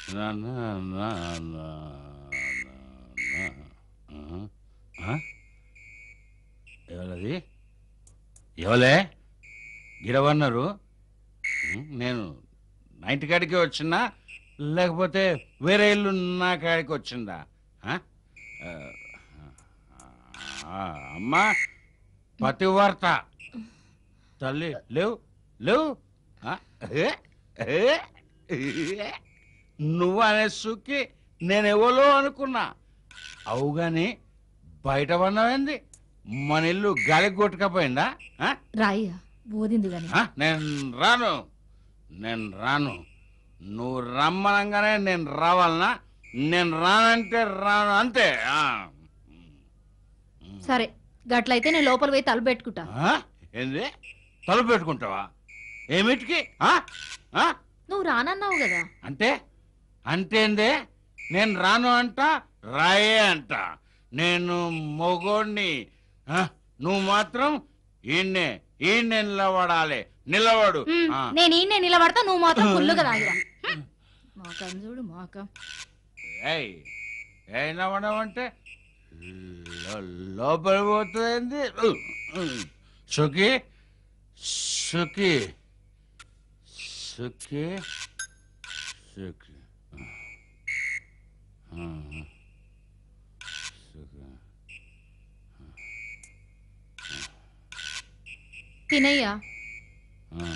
నా, నా, నా, నా, నా, నా. ఆ? ఎవరది ఎవలే గిడవన్నారు ఉం, నేను నా ఇంటి కాడికి వచ్చిందా లేకపోతే వేరే ఇల్లు నా కాడికి వచ్చిందా ఆ? ఆ, ఆ, అమ్మా పతివార్త తల్లి లేవు లేవు ఆ? ఏ? ఏ? ఏ? నువ్వు అనే సుక్కి నేను ఎవలో అనుకున్నా అవు గాని బయట పడినవేంది మన ఇల్లు గాలికి కొట్టుకపోయిందా ఆ? రాయ్యా బోధింది గాని ఆ? నేను రాను నేను రాను నువ్వు రమ్మనంగానే నేను రావాలనా నేను రానంటే రాను అంతే ఆ. సరే గట్లయితే నేను లోపల పోయి తలుపు పెట్టుకుంటా ఆ? ఏంది తలుపు పెట్టుకుంటావా ఏమిటికి ఆ? ఆ? నువ్వు రానన్నావు కదా అంటే అంటేందే నేను రాను అంట రాయే అంట నేను మొగోడిని ఆ? నువ్వు మాత్రం ఈయన్నే ఈయన్నే నిలబడాలి నిలబడు ఉమ్, ఆ. నేను ఈయనే నిలబడతా నువ్వు మాత్రం ఫుల్లుగా తాగిరా మాకం చూడు మాకం ఏయ్ ఏ నిలబడమంటే లో- లోపల పోతుంది సుఖి సుఖి సుఖి సుఖి ఆ. సుఖి తినయ్యా ఆ.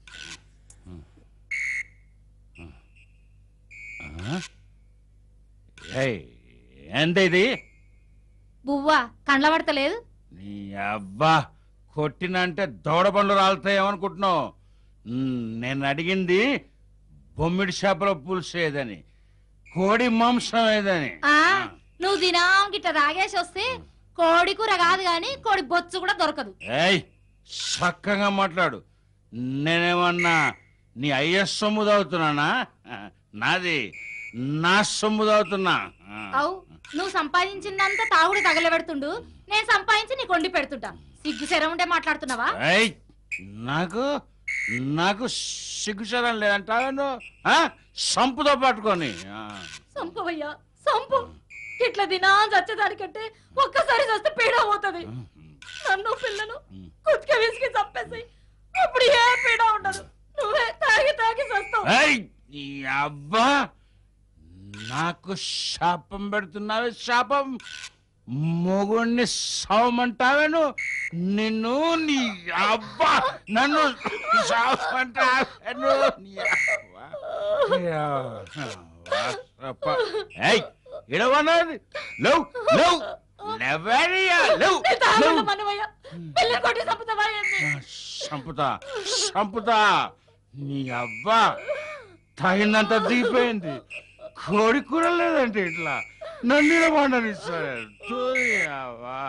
ఆ. ఏయ్ ఏంది ఇది బువ్వా కండ్ల పడతలేదు నీ అబ్బా కొట్టినంటే దౌడ పండ్లు రాలుతాయేమనుకుంటున్నావు మ్, నేను అడిగింది బొమ్మిడి చేపల పులుసు ఏదని కోడి మాంసం ఏదని ఆ నువ్వు దినాం గిట్ట రాగేసి వస్తే కోడి కూర కాదు గాని కోడి బొచ్చు కూడా దొరకదు ఏయ్ చక్కగా మాట్లాడు నేనేమన్నా నీ అయ్య సొమ్ము తాగుతున్నానా నాది నా సొమ్ము తాగుతున్నా ఆ. అవు నువ్వు సంపాదించిందంతా తాగుడు తగలబెడుతుండు నేను సంపాదించి నీకు వండి పెడుతుంటా సిగ్గు శరం ఉంటే మాట్లాడుతున్నావా ఏయ్ నాకు నాకు సిగ్గుచరం లేదంటావా నువ్వు ఆ? సంపుతో పట్టుకొని ఆ. సంపవయ్యా సంపు ఇట్లా దినా చచ్చేదానికంటే ఒక్కసారి చస్తే పీడ పోతుంది నన్ను పిల్లను కుతిక విసిగి చంపేసి అప్పుడు ఏ పీడ ఉండదు నువ్వే తాగి తాగి చస్తావు ఏయ్ ఈ అబ్బా నాకు శాపం పెడుతున్నావే శాపం మొగుణ్ణి సావమంటావేను నిన్ను నీ అబ్బా నన్ను సావమంటావేను నీ అబ్బా. యా, అబ్బా. ఏయ్ ఇడవన్నది లేవు లేవు లేవయ్యా లేవు నేను తాగను లేవు మనవయ్య పిల్లని కొట్టి చంపుతావా ఏంది? సంపుతా సంపుతా నీ అబ్బా తాగిందంత దిగిపోయింది కోడి కూర లేదంటే ఇట్లా నన్ను నిలబడని సరే అవ్వా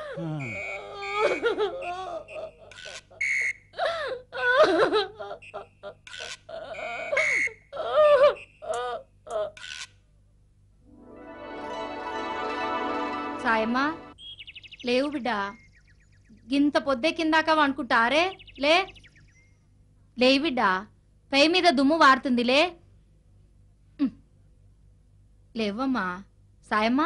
సాయమ్మా లేవు బిడ్డ గింత పొద్దెక్కిందాక అనుకుంటారే లే లేవు బిడ్డ పై మీద దుమ్ము వారుతుంది లే ఉమ్. లేవమ్మా సాయమ్మా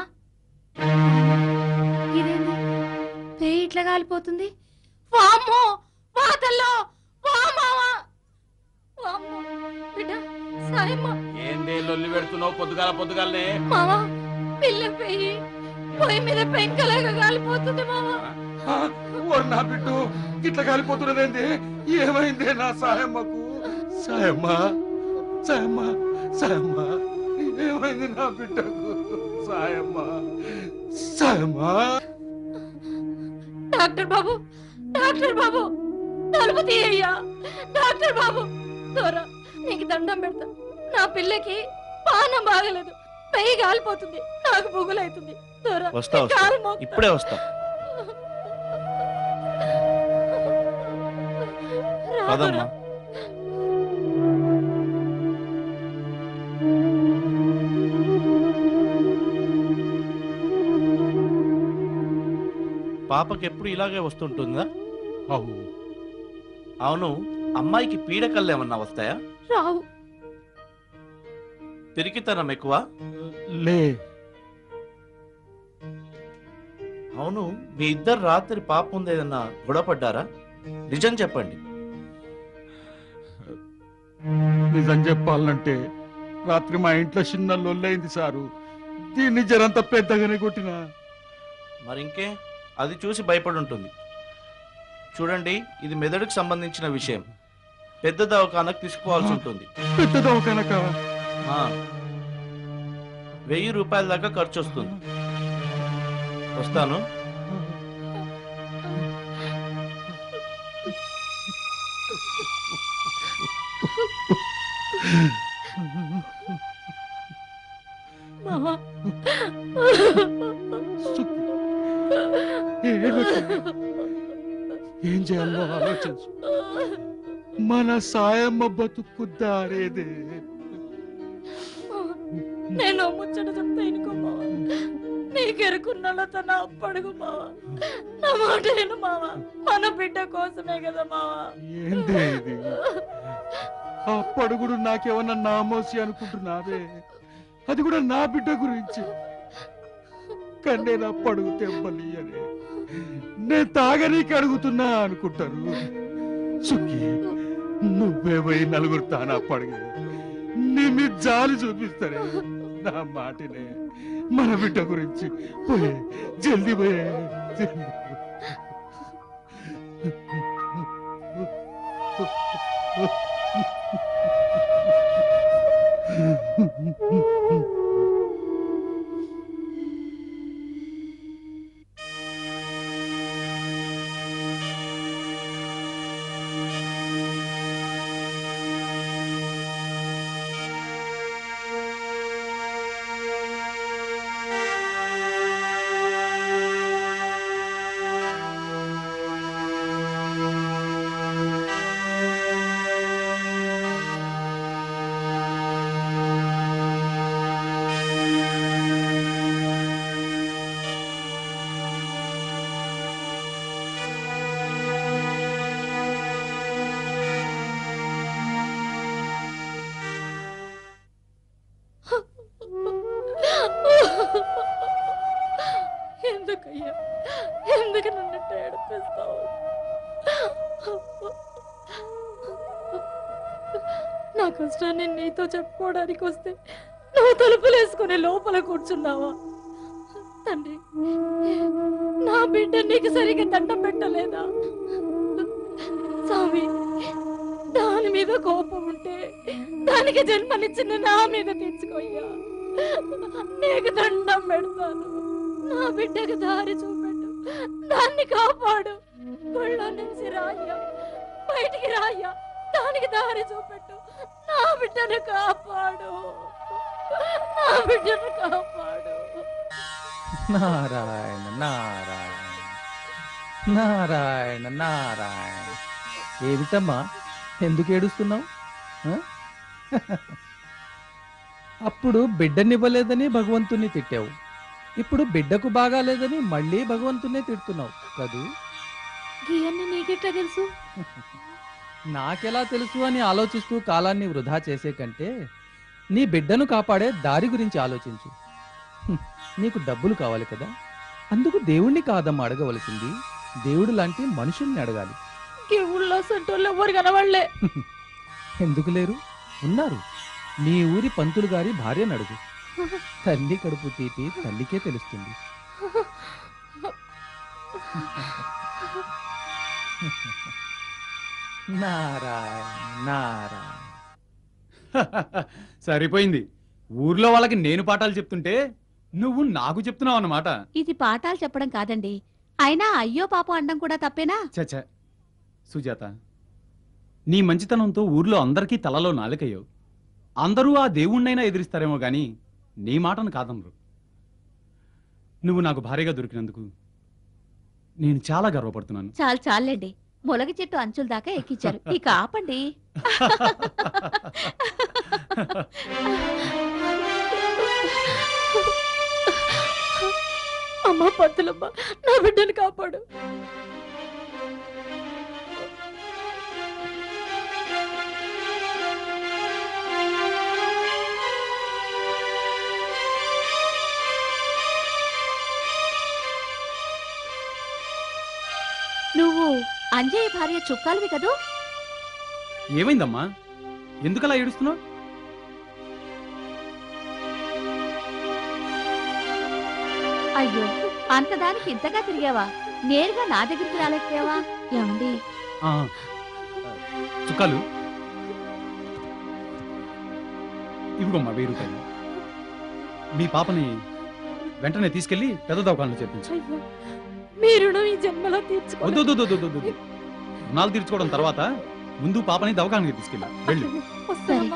ఇదేంది పేయి ఇట్లా కాలిపోతుంది వామ్మో వాతల్లో వామావా వామ్మో బిడ్డ సాయమ్మా ఏంది లొల్లి పెడుతున్నావు పొద్దుగాల పొద్దుగాలనే మావా పిల్ల పెయ్యి పొయ్యి మీద పెంకలాగా కాలిపోతుంది మావా ఓ నా బిడ్డు ఇట్లా కాలిపోతున్నదేంది ఏమైంది నా సాయమ్మకు సాయమ్మ సాయమ్మ సాయమ్మ ఏమైంది నా బిడ్డకు సాయమ్మ సాయమ్మ డాక్టర్ బాబు డాక్టర్ బాబు తలుపు తీయ్యా డాక్టర్ బాబు దూరా నీకు దండం పెడతా నా పిల్లకి పానం బాగలేదు పెయ్యి కాలిపోతుంది నాకు బుగులైతుంది దూరా వస్తా నీ వస్తా కాలు మోక్తా. ఇప్పుడే వస్తా రా, పదమ్మా రా. పాపకి ఎప్పుడు ఇలాగే వస్తుంటుందా అవు అవును అమ్మాయికి పీడకల్లు ఏమన్నా వస్తాయా రావు పిరికితనం ఎక్కువ లే అవును మీ ఇద్దరు రాత్రి పాప ముందు ఏదన్నా గొడవపడ్డారా నిజం చెప్పండి నిజం చెప్పాలంటే రాత్రి మా ఇంట్లో చిన్న లొల్లైంది సారు దీన్ని జరంత పెద్దగానే కొట్టినా మరి ఇంకే అది చూసి భయపడి ఉంటుంది చూడండి ఇది మెదడుకు సంబంధించిన విషయం పెద్ద దవాఖానకు తీసుకుపోవాల్సి ఉంటుంది పెద్దదవ కనుక ఆ. వెయ్యి రూపాయల దాకా ఖర్చు వస్తుంది వస్తాను మావా ఏం చేయాలో ఆలోచించు మన సాయమ్మ బతుకు దారేదే నేను ముచ్చట చెప్తా ఇనుకో మావా నీకెరుకున్నలతో నా పడుగు మావా నా మాట విను మావా మన బిడ్డ కోసమే కదా మావా ఏందే ఇది ఆ పడుగుడు నాకేమన్నా నామోసి అనుకుంటున్నావే అది కూడా నా బిడ్డ గురించి కన్నే నా పడుగు తెమ్మలి అని నేను తాగనీకి అడుగుతున్నా అనుకుంటారు సుఖి నువ్వే పోయి నలుగురు తానా పడుగు నీ మీద జాలి చూపిస్తారే నా మాటనే మన బిడ్డ గురించి పోయే జల్దీ పోయే జల్దీ ఎందుకయ్యా ఎందుకు నన్ను ఇట్ట ఏడిపిస్తావు నా కష్టాన్ని నీతో చెప్పుకోవడానికి వస్తే నువ్వు తలుపులు వేసుకుని లోపల కూర్చున్నావా తండ్రి నా బిడ్డ నీకు సరిగ్గా దండం పెట్టలేదా స్వామి దాని మీద కోపం ఉంటే దానికి జన్మనిచ్చిన నా మీద తెచ్చుకోయ్యా నీకు దండం పెడతాను నా బిడ్డకు దారి చూపెట్టు దాన్ని కాపాడు గుళ్ళో నుంచి రాయ్యా బయటికి రాయ్యా దానికి దారి చూపెట్టు నా బిడ్డను కాపాడు నా బిడ్డను కాపాడు నారాయణ నారాయణ నారాయణ నారాయణ ఏమిటమ్మా ఎందుకు ఏడుస్తున్నావు ఆ? అప్పుడు బిడ్డనివ్వలేదని భగవంతుని తిట్టావు ఇప్పుడు బిడ్డకు బాగాలేదని మళ్ళీ భగవంతునే తిడుతున్నావు కదూ గీయన్ని నీకెట్లా తెలుసు నాకెలా తెలుసు అని ఆలోచిస్తూ కాలాన్ని వృధా చేసే కంటే నీ బిడ్డను కాపాడే దారి గురించి ఆలోచించు హ్మ్, నీకు డబ్బులు కావాలి కదా అందుకు దేవుణ్ణి కాదమ్మా అడగవలసింది దేవుడు లాంటి మనుషుల్ని అడగాలి ఈ ఊళ్ళో సంటోళ్ళు ఎవరు కనవాళ్లే ఎందుకు లేరు ఉన్నారు నీ ఊరి పంతులు గారి భార్యను అడుగు తల్లి కడుపు తీపి తల్లికే తెలుస్తుంది నారాయణ నారాయణ సరిపోయింది ఊర్లో వాళ్ళకి నేను పాఠాలు చెప్తుంటే నువ్వు నాకు చెప్తున్నావు అన్నమాట ఇది పాఠాలు చెప్పడం కాదండి అయినా అయ్యో పాపం అనడం కూడా తప్పేనా చచ్చ సుజాత నీ మంచితనంతో ఊర్లో అందరికీ తలలో నాలుకయ్యావు అందరూ ఆ దేవుణ్ణైనా ఎదిరిస్తారేమో గాని నీ మాటను కాదనరు నువ్వు నాకు భారీగా దొరికినందుకు నేను చాలా గర్వపడుతున్నాను చాలు చాలండి మొలగ చెట్టు అంచుల దాకా ఎక్కించారు ఇక ఆపండి అమ్మా పంతులమ్మ నా బిడ్డను కాపాడు అంజయ్య భార్య చుక్కాలవి కదూ ఏమైందమ్మా ఎందుకలా ఏడుస్తున్నావు అయ్యో అంత దానికి ఇంతగా తిరిగావా నేరుగా నా దగ్గరికి రాలేకపోయావా ఏమండి ఆ, చుక్కాలు ఇవిగోమ్మా వెయ్యి రూపాయలు మీ పాపని వెంటనే తీసుకెళ్లి పెద్ద దవాఖానలో చేర్పించు అయ్యో, మీ రుణం ఈ జన్మలో తీర్చుకో వద్దు వద్దు, వద్దు, వద్దు, వద్దు. రుణాలు తీర్చుకోవడం తర్వాత ముందు పాపని దవాఖానకి తీసుకెళ్ళి వెళ్ళు వస్తానమ్మా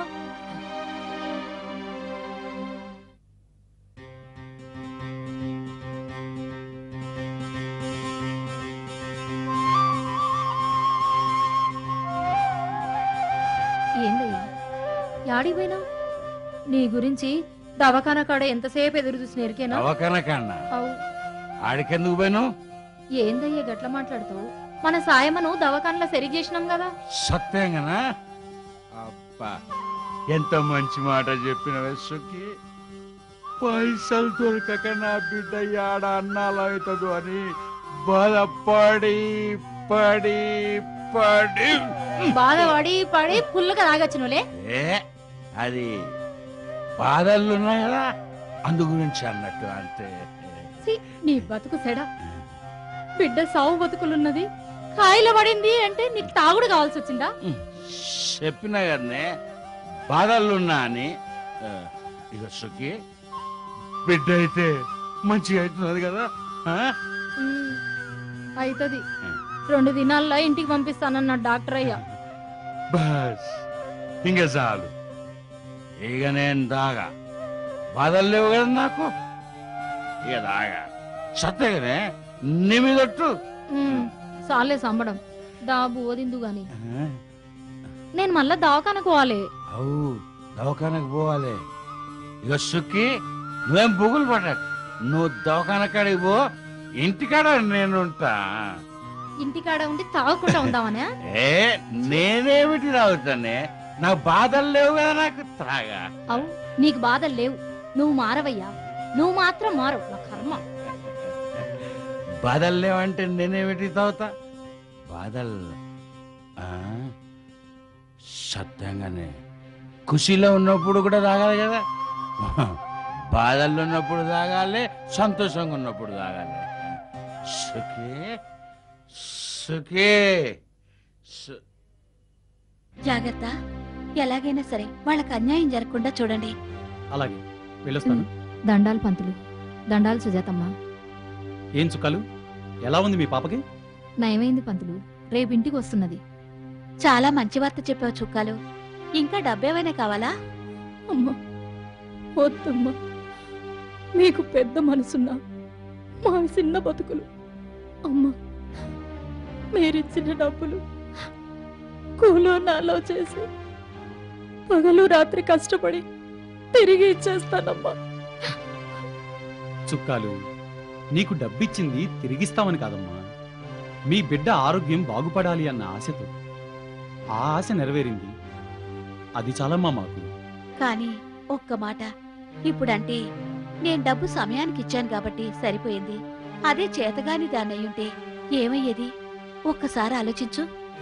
ఏందయ్యా యాడికి పోయినావు నీ గురించి దవాఖానా కాడ ఎంతసేపు ఎదురు చూసిన ఎరికేనా దవాఖాన కన్నా అవు ఆడికెందుకు పోయినావు ఏందయ్యా గట్ల మాట్లాడుతావు మన సాయమను దవాఖానలో సరి చేసినాం కదా సత్యంగానా అబ్బా ఎంత మంచి మాట చెప్పిన సుఖి పైసలు దొరకక నా బిడ్డ యాడ అన్నాలు అవుతుందో అని బాధపడి పడి పడి బాధ పడి పడి పుల్లగా తాగొచ్చినోలే ఏ అది బాధలు ఉన్నాయి కదా అందు గురించి అన్నట్టు అంతే ఛీ, నీ బతుకు సెడ బిడ్డ సావు బతుకులున్నది కాయలు పడింది అంటే నీకు తాగుడు కావాల్సి వచ్చిందా చెప్పిన కదనే బాధలున్నా అని ఆ, ఇక సుఖి బిడ్డ అయితే మంచిగా అవుతున్నది కదా ఆ? ఉమ్, అయితది రెండు దినాల్లో ఇంటికి పంపిస్తానన్న డాక్టర్ అయ్యా బస్ ఇంక చాలు ఇక నేను దాగా బాధలు లేవు కదా నాకు ఇక దాగా సత్తగానే నీ మీదట్టు ఉమ్, సాలే సంబడం దా బోదిందు గాని నేను మళ్ళా దవాఖానకు పోవాలి అవు దవాఖానకు పోవాలి ఇక సుక్కి నువ్వేం బుగులు పడకు నువ్వు దవాఖాన కాడికి పో ఇంటికాడ నేనుంటా ఇంటికాడ ఉండి తాగకుండా ఉందామనే ఏ నేనేమిటి తాగుతానే నాకు బాధలు లేవు కదా నాకు త్రాగా అవు నీకు బాధలు లేవు నువ్వు మారవయ్యా నువ్వు మాత్రం మారవు నా కర్మ బాధలు లేవంటే నేనేమిటి తాగుతా బాధలు ఆ? సత్యంగానే ఖుషీలో ఉన్నప్పుడు కూడా తాగాలి కదా బాధల్లో ఉన్నప్పుడు తాగాలి సంతోషంగా ఉన్నప్పుడు తాగాలి సుఖీ సుఖీ సు- జాగ్రత్త ఎలాగైనా సరే వాళ్ళకి అన్యాయం జరగకుండా చూడండి అలాగే వెళ్ళొస్తాను దండాలు పంతులు దండాలు సుజాతమ్మ ఏం చుక్కాలు ఎలా ఉంది మీ పాపకి నయమైంది పంతులు రేపు ఇంటికి వస్తున్నది చాలా మంచి వార్త చెప్పావు చుక్కాలు ఇంకా డబ్బేమైనా కావాలా అమ్మా వద్దమ్మా మీకు పెద్ద మనసున్నా మా చిన్న బతుకులు అమ్మా మీరిచ్చిన డబ్బులు కూలో నాలో చేసి పగలు రాత్రి కష్టపడి తిరిగి ఇచ్చేస్తానమ్మా చుక్కాలు నీకు డబ్బిచ్చింది తిరిగిస్తామని కాదమ్మా మీ బిడ్డ ఆరోగ్యం బాగుపడాలి అన్న ఆశతో ఆ ఆశ నెరవేరింది అది చాలమ్మా మాకు కానీ ఒక్క మాట ఇప్పుడంటే నేను డబ్బు సమయానికి ఇచ్చాను కాబట్టి సరిపోయింది అదే చేతగాని దాన్నయ్యుంటే ఏమయ్యేది ఒక్కసారి ఆలోచించు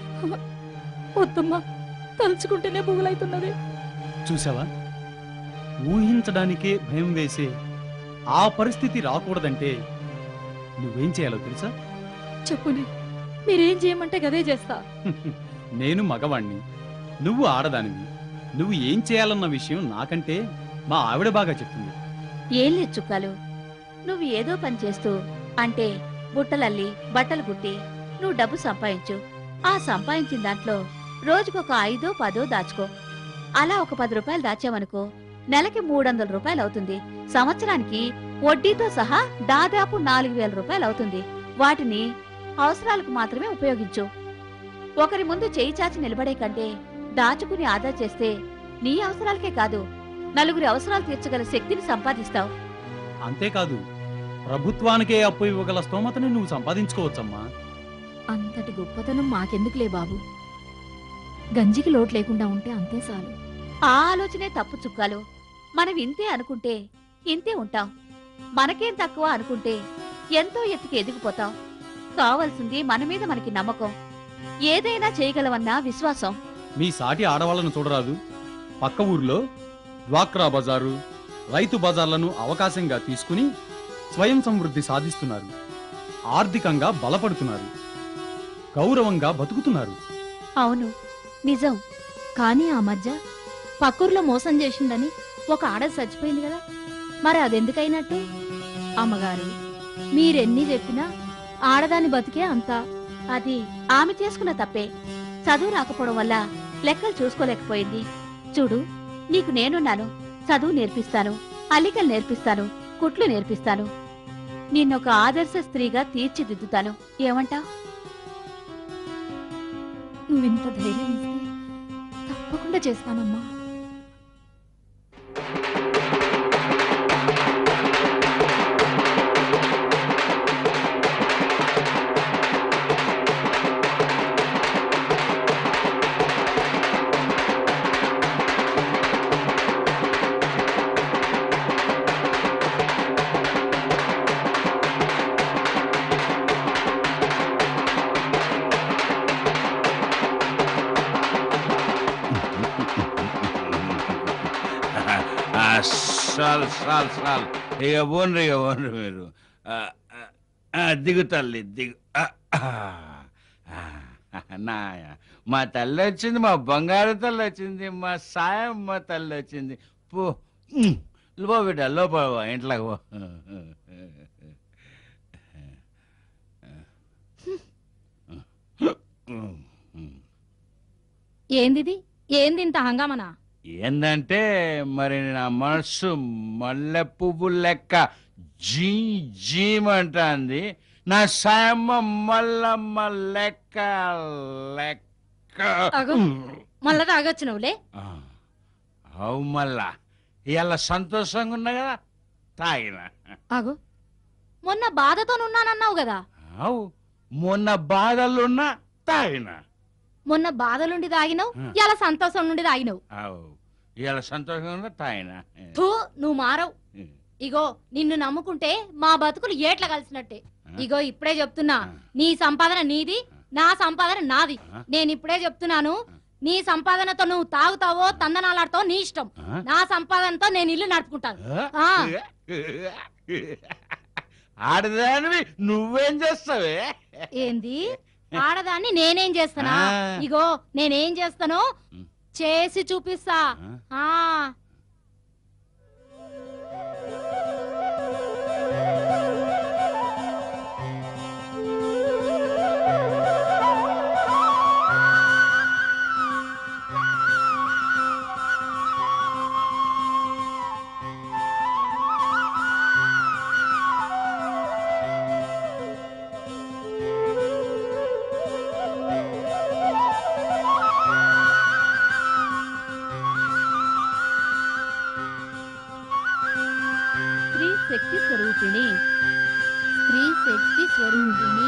వద్దమ్మా తలుచుకుంటేనే బుగులైతున్నది చూసావా ఊహించడానికే భయం వేసే ఆ పరిస్థితి రాకూడదంటే నువ్వేం చేయాలో తెలుసా చెప్పుని మీరేం చేయమంటే గదే చేస్తా నేను మగవాణ్ణి నువ్వు ఆడదానివి నువ్వు ఏం చేయాలన్న విషయం నాకంటే మా ఆవిడ బాగా చెప్తుంది ఏం లేదు చుక్కాలు నువ్వు ఏదో పని చేస్తూ అంటే బుట్టలల్లి బట్టలు కుట్టి నువ్వు డబ్బు సంపాదించు ఆ సంపాదించిన దాంట్లో రోజుకొక ఐదో పదో దాచుకో అలా ఒక పది రూపాయలు దాచావనుకో నెలకి మూడొందల రూపాయలు అవుతుంది సంవత్సరానికి వడ్డీతో సహా దాదాపు నాలుగు వేల రూపాయలు అవుతుంది వాటిని అవసరాలకు మాత్రమే ఉపయోగించు ఒకరి ముందు చేయి చాచి నిలబడే కంటే దాచుకుని ఆదా చేస్తే నీ అవసరాలకే కాదు నలుగురి అవసరాలు తీర్చగల శక్తిని సంపాదిస్తావు అంతేకాదు ప్రభుత్వానికే అప్పు ఇవ్వగల స్తోమతని నువ్వు సంపాదించుకోవచ్చమ్మా అంతటి గొప్పతనం మాకెందుకులే బాబు గంజికి లోటు లేకుండా ఉంటే అంతే చాలు ఆ ఆలోచనే తప్పు చుక్కాలు మనం ఇంతే అనుకుంటే ఇంతే ఉంటాం మనకేం తక్కువ అనుకుంటే ఎంతో ఎత్తుకు ఎదిగిపోతాం కావాల్సింది మన మీద మనకి నమ్మకం ఏదైనా చేయగలవన్న విశ్వాసం మీ సాటి ఆడవాళ్ళను చూడరాదు పక్క ఊర్లో డ్వాక్రా బజారు రైతు బజార్లను అవకాశంగా తీసుకుని స్వయం సమృద్ధి సాధిస్తున్నారు ఆర్థికంగా బలపడుతున్నారు గౌరవంగా బతుకుతున్నారు అవును నిజం కానీ ఆ మధ్య పక్కూర్లో మోసం చేసిందని ఒక ఆడ చచ్చిపోయింది కదా మరి అదెందుకైనట్టు అమ్మగారు మీరెన్ని చెప్పినా ఆడదాని బతికే అంతా అది ఆమె చేసుకున్న తప్పే చదువు రాకపోవడం వల్ల లెక్కలు చూసుకోలేకపోయింది చూడు నీకు నేనున్నాను చదువు నేర్పిస్తాను అల్లికలు నేర్పిస్తాను కుట్లు నేర్పిస్తాను నిన్నొక ఆదర్శ స్త్రీగా తీర్చిదిద్దుతాను ఏమంటా నువ్వింత ధైర్యం ఇస్తే తప్పకుండా చేస్తానమ్మా ఆ, చాలు చాలు చాలు ఇక పోండ్రి ఇక పోండ్రి మీరు ఆ, ఆ, ఆ, దిగు తల్లి దిగు ఆ, ఆ, ఆ, నాయ మా తల్లి వచ్చింది మా బంగారు తల్లి వచ్చింది మా సాయం మా తల్లి వచ్చింది పో ఉమ్, పో బిడ్డ లోపల పో ఇంట్లోకి పో ఏందిది ఏంది ఇంత హంగామనా ఏందంటే మరి నా మనసు మల్లె పువ్వు లెక్క జీ జీమంటాంది నా సాయమ్మ మల్లమ్మ లెక్క లెక్క అగో. మళ్ళా తాగొచ్చు నువ్వులే ఆ, అవు మళ్ళా ఇలా సంతోషంగా ఉన్నా కదా తాగిన ఆగు మొన్న బాధతోనున్నానన్నావు కదా అవు మొన్న బాధలున్నా తాగిన మొన్న బాధలుండి తాగినావు ఆ. ఇలా సంతోషం నుండి తాగినావు అవు ఇలా సంతోషంగా ఉన్నా తాగిన థూ నువ్వు మారవు ఇగో నిన్ను నమ్ముకుంటే మా బతుకులు ఏట్ల కలిసినట్టే ఇగో ఇప్పుడే చెప్తున్నా నీ సంపాదన నీది నా సంపాదన నాది ఆ? నేను ఇప్పుడే చెప్తున్నాను నీ సంపాదనతో నువ్వు తాగుతావో తందనాలాడతావో నీ ఇష్టం ఆ? నా సంపాదనతో నేను ఇల్లు నడుపుకుంటాను ఆ. ఆడదానివి నువ్వేం చేస్తావే ఏంది ఆడదాన్ని నేనేం చేస్తానా ఆ. ఇగో నేనేం చేస్తానో ఉమ్. చేసి చూపిస్తా ఆ? ఆ స్త్రీ శక్తి స్వరూపిణి స్త్రీ శక్తి స్వరూపిణి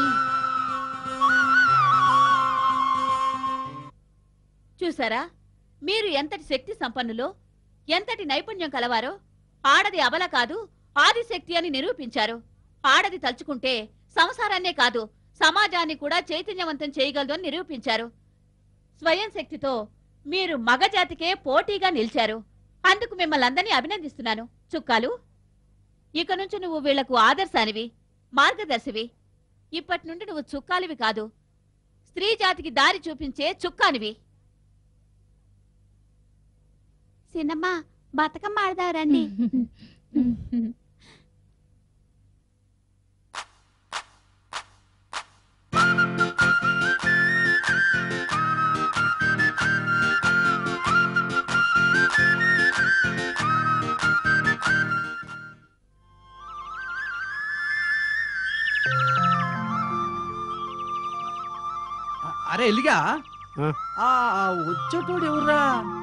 చూసారా మీరు ఎంతటి శక్తి సంపన్నులో ఎంతటి నైపుణ్యం కలవారో ఆడది అబల కాదు ఆదిశక్తి అని నిరూపించారు ఆడది తలుచుకుంటే సంసారాన్నే కాదు సమాజాన్ని కూడా చైతన్యవంతం చేయగలదు అని నిరూపించారు స్వయం శక్తితో మీరు మగజాతికే పోటీగా నిలిచారు అందుకు మిమ్మల్ని అందరినీ అభినందిస్తున్నాను చుక్కాలు ఇక నుంచి నువ్వు వీళ్లకు ఆదర్శానివి మార్గదర్శివి ఇప్పటి నుండి నువ్వు చుక్కాలివి కాదు స్త్రీ జాతికి దారి చూపించే చుక్కానివి సినమ్మ బతుకమ్మ ఆడదాం రండి అరే ఎల్లిగా ఆ. ఆ వచ్చేటోడు ఎవర్రా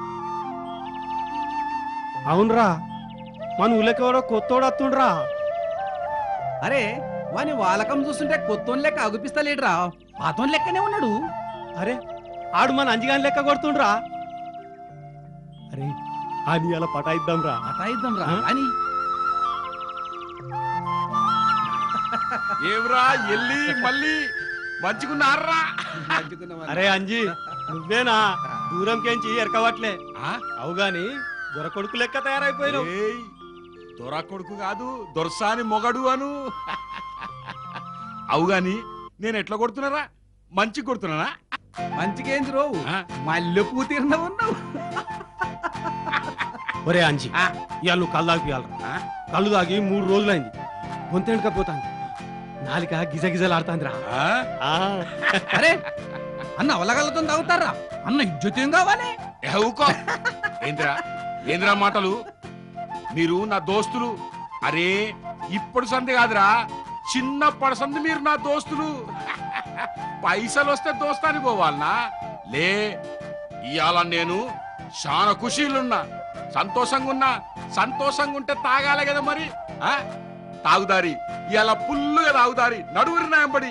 అవునరా మన ఊళ్ళకెవరో కొత్తోడు వస్తుండ్రా అరే వాని వాలకం చూస్తుంటే కొత్తోని లెక్క అగుపిస్తలేడురా పాతోని లెక్కనే ఉన్నాడు అరే ఆడు మన అంజిగాని లెక్క కొడుతుండ్రా అరే అని అలా పటాయిద్దాం రా అటాయిద్దాం రా ఆ? కానీ ఏమ్రా ఎల్లి మళ్ళీ మంచిగున్నారా అరే అంజీ నువ్వేనా దూరం కెంచి ఎరకవట్లే ఆ? అవు గాని దొర కొడుకు లెక్క తయారైపోయినావు ఏయ్, దొర కొడుకు కాదు దొరసాని మొగడు అను అవు గాని నేను ఎట్లా కొడుతున్నారా మంచి కొడుతున్నానా మంచిగేంది రోవు ఆ? మల్లె పూ తీరిన ఉన్నావు ఒరే అంజీ ఆ. ఇవాళ నువ్వు కళ్ళు తాగి ఆ? కళ్ళు తాగి మూడు రోజులైంది గొంతెండుకపోతాంది నాలిక గిజగిజలాడుతాందిరా ఆ? అరే అన్న అవలగలతో తాగుతారా అన్న ఇజ్జతేం కావాలి ఊకో ఏంద్రా ఏంద్రా మాటలు మీరు నా దోస్తులు అరే ఇప్పుడు సంధి కాదురా చిన్నప్పటి సంధి మీరు నా దోస్తులు పైసలు వస్తే దోస్తాని పోవాలనా లే ఇవాళ నేను చాలా ఖుషీలున్నా సంతోషంగా ఉన్నా సంతోషంగా ఉంటే తాగాలి కదా మరి ఆ తాగుదారి ఇవాళ పుల్లుగా తాగుదారి నడువురి నాయంబడి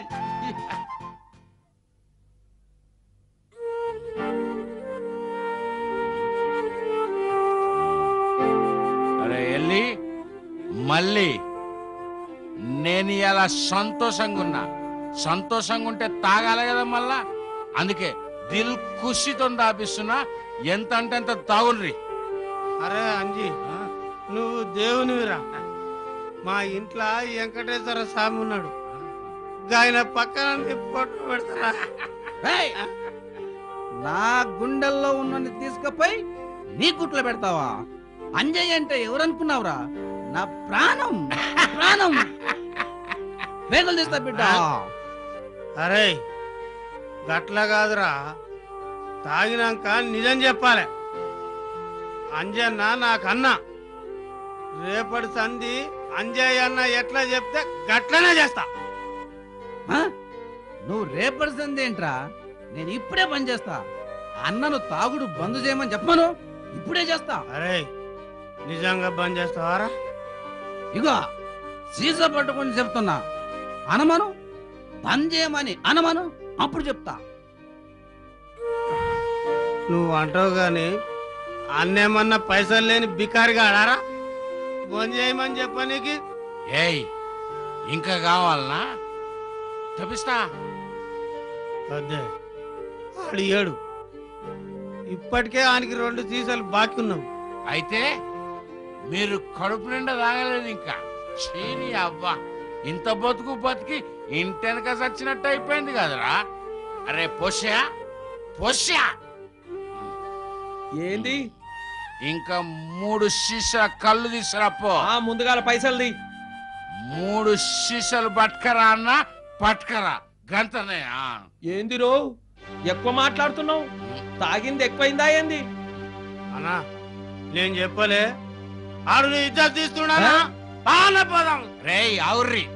అరే ఎల్లి మళ్ళీ నేను ఇలా సంతోషంగా ఉన్నా సంతోషంగా ఉంటే తాగాలి కదా మళ్ళా అందుకే దిల్ ఖుషితో దాపిస్తున్నా ఎంత అంటే అంత తాగుండ్రి అరే అంజీ నువ్వు దేవునివిరా మా ఇంట్లో వెంకటేశ్వర స్వామి ఉన్నాడు ఆయన పక్కన నీ ఫోటో పెడతారా రేయ్! నా గుండెల్లో ఉన్నని తీసుకుపోయి నీ గుట్లో పెడతావా అంజయ్య అంటే ఎవరనుకున్నావురా నా ప్రాణం నా ప్రాణం వేగలు తీస్తా బిడ్డ అరే గట్ల కాదురా తాగినాక నిజం చెప్పాలి అంజన్న నాకన్నా రేపటి సంధి అంజయ్య అన్న ఎట్లా చెప్తే గట్లనే చేస్తా ఆ? నువ్వు రేపడిసింది ఏంట్రా నేను ఇప్పుడే పని చేస్తా అన్నను తాగుడు బంద్ చేయమని చెప్పను ఇప్పుడే చేస్తా అరే నిజంగా బంద్ చేస్తావారా ఇగో సీసా పట్టుకొని చెప్తున్నా అనమను బంద్ చేయమని అనమను అప్పుడు చెప్తా నువ్వు అంటావు గాని అన్నేమన్నా పైసలు లేని బికారిగా ఆడారా బంద్ చేయమని చెప్పనీకి ఏయ్ ఇంకా కావాలనా తప్పిస్తా అదే ఆడు ఏడు ఇప్పటికే ఆయనకి రెండు సీసాలు బాకీ ఉన్నావు అయితే మీరు కడుపు నిండా తాగలేదు ఇంకా చీని అవ్వ ఇంత బతుకు బతికి ఇంటెనక చచ్చినట్టు అయిపోయింది కదరా అరే పొషా పొషా ఏంది ఇంకా మూడు శీషల కళ్ళు తీసుకురాపో ఆ ముందుగాల పైసల్ది మూడు శీషలు పట్టుకరా అన్న పట్టుకరా గంతనే ఆ. ఏంది రో ఎక్కువ మాట్లాడుతున్నావు తాగింది ఎక్కువైందా ఏంది అన్నా నేను చెప్పలే ఆడు నీ ఇజ్జత్ తీస్తున్నానా పాన పదం రేయ్ అవుర్రి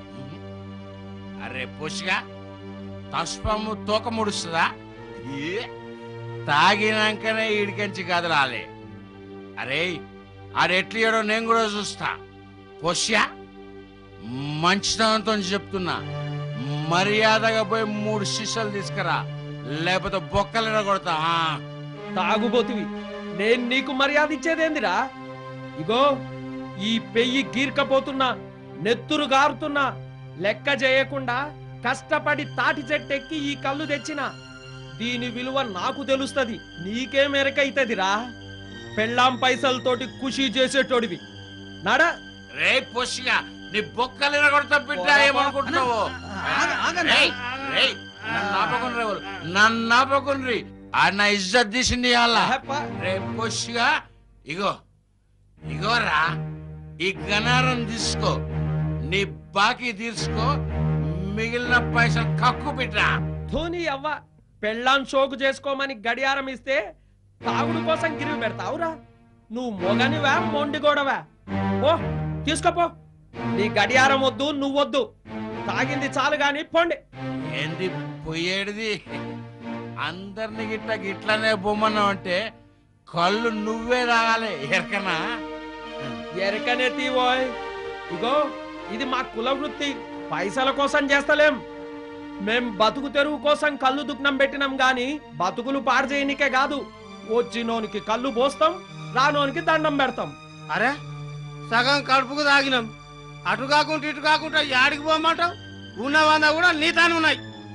అరే పొషిగా తస్పము తోక ముడుస్తుందా ఏ? తాగినాకనే ఈడికెంచి కదలాలి అరే ఆడెట్లియడో నేను కూడా చూస్తా పొష్యా మంచితనంతో చెప్తున్నా మర్యాదగా పోయి మూడు శిష్యులు తీసుకురా లేకపోతే బొక్కలు కొడతా ఆ. తాగుబోతువి నేను నీకు మర్యాద ఇచ్చేదేందిరా ఇగో ఈ పెయ్యి గీర్కపోతున్నా నెత్తురు గారుతున్నా లెక్క చేయకుండా కష్టపడి తాటి చెట్టెక్కి ఈ కళ్ళు తెచ్చిన దీని విలువ నాకు తెలుస్తది నీకేం ఎరకైతదిరా పెళ్ళాం పైసలతోటి ఖుషి చేసేటోడివి నడా రే పొష్గా నీ బొక్కలు కొడతా బిడ్డ ఏమనుకుంటున్నావు ఆగ- ఆగండి. రేయ్, రేయ్, నన్ను ఆపకుండ్రి ఎవరు నన్ను ఆపకుండ్రి ఆ నా ఇజ్జత్ తీసింది అలా రే పొష్గా ఇగో ఇగోరా ఈ గనారం తీసుకో నీ బాకీ తీసుకో మిగిలిన పైసలు కక్కు బిడ్డా ధోని అవ్వ పెళ్ళాం షోకు చేసుకోమని గడియారం ఇస్తే తాగుడు కోసం గిరివి పెడతావురా నువ్వు మొగనివా మొండిగోడవా ఓ తీసుకోపో నీ గడియారం వద్దు నువ్వొద్దు తాగింది చాలు గాని పోండి ఏంది పోయేడిది అందరిని గిట్ల గిట్లనే బొమ్మన్నావు అంటే కళ్ళు నువ్వే తాగాలి ఎరకనా ఎరకనే తీవోయ్ ఇగో ఇది మా కుల వృత్తి పైసల కోసం చేస్తలేం మేం బతుకు తెరువు కోసం కళ్ళు దుగ్నం పెట్టినాం గాని బతుకులు పాడు చేయనికే కాదు వచ్చినోనికి కళ్ళు పోస్తాం రానోనికి దండం పెడతాం అరే సగం కడుపుకు తాగినాం అటు కాకుండా ఇటు కాకుండా యాడికి పోమంటావు ఉన్న వంద కూడా నీ తాను ఉన్నాయి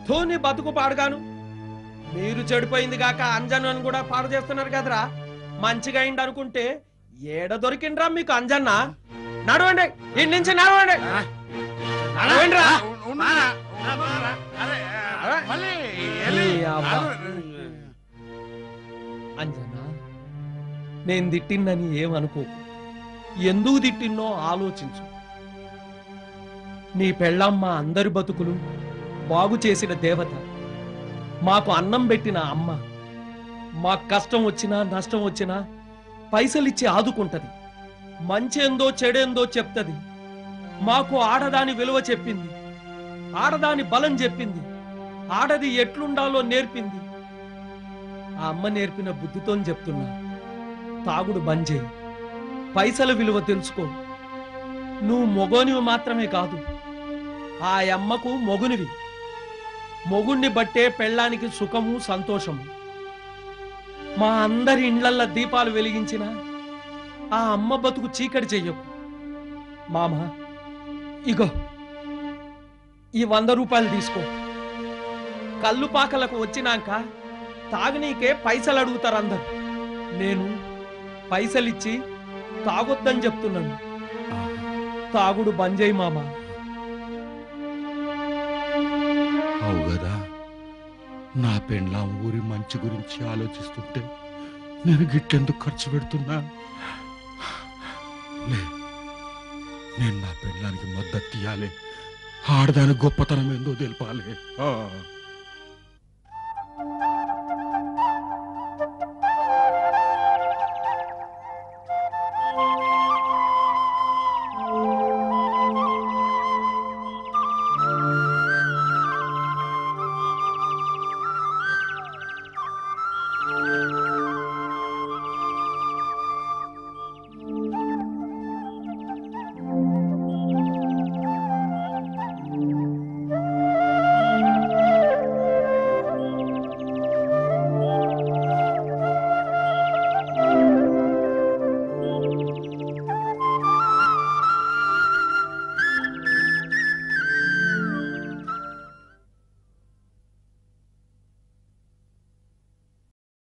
ధోని బతుకు పాడుగాను మీరు చెడిపోయింది కాక అంజన్నను కూడా పాడు చేస్తున్నారు కదరా మంచిగా అయింది అనుకుంటే ఏడ దొరికిండ్రా మీకు అంజన్న నడవండి ఇంటి నుంచి నడవండి నడవండిరా. ఈ అవ్వ. అంజనా నేను తిట్టిందని ఏమనుకో ఎందుకు తిట్టిన్నో ఆలోచించు నీ పెళ్ళమ్మ అందరి బతుకులు బాగు చేసిన దేవత మాకు అన్నం పెట్టిన అమ్మ మాకు కష్టం వచ్చినా నష్టం వచ్చినా పైసలిచ్చి ఆదుకుంటది మంచేందో చెడేందో చెప్తది మాకు ఆడదాని విలువ చెప్పింది ఆడదాని బలం చెప్పింది ఆడది ఎట్లుండాలో నేర్పింది ఆ అమ్మ నేర్పిన బుద్ధితో చెప్తున్నా తాగుడు బంజేయి పైసల విలువ తెలుసుకో నువ్వు మొగోనివి మాత్రమే కాదు ఆ అమ్మకు మొగునివి మొగుణ్ణి బట్టే పెళ్ళానికి సుఖము సంతోషము మా అందరి ఇండ్లల్ల దీపాలు వెలిగించిన ఆ అమ్మ బతుకు చీకటి చెయ్యకు మామ ఇగో ఈ వంద రూపాయలు తీసుకో కళ్ళు పాకలకు వచ్చినాక తాగనీకే పైసలు అడుగుతారు అందరు నేను పైసలిచ్చి తాగొద్దని చెప్తున్నాను తాగుడు బంజయ్ మామ అవు కదా నా పెండ్లాం ఊరి మంచి గురించి ఆలోచిస్తుంటే నేను గిట్టెందుకు ఖర్చు పెడుతున్నా లే నేను నా పెండ్లానికి మద్దతు ఇయ్యాలి ఆడదాని గొప్పతనం ఏందో తెలపాలి ఆ.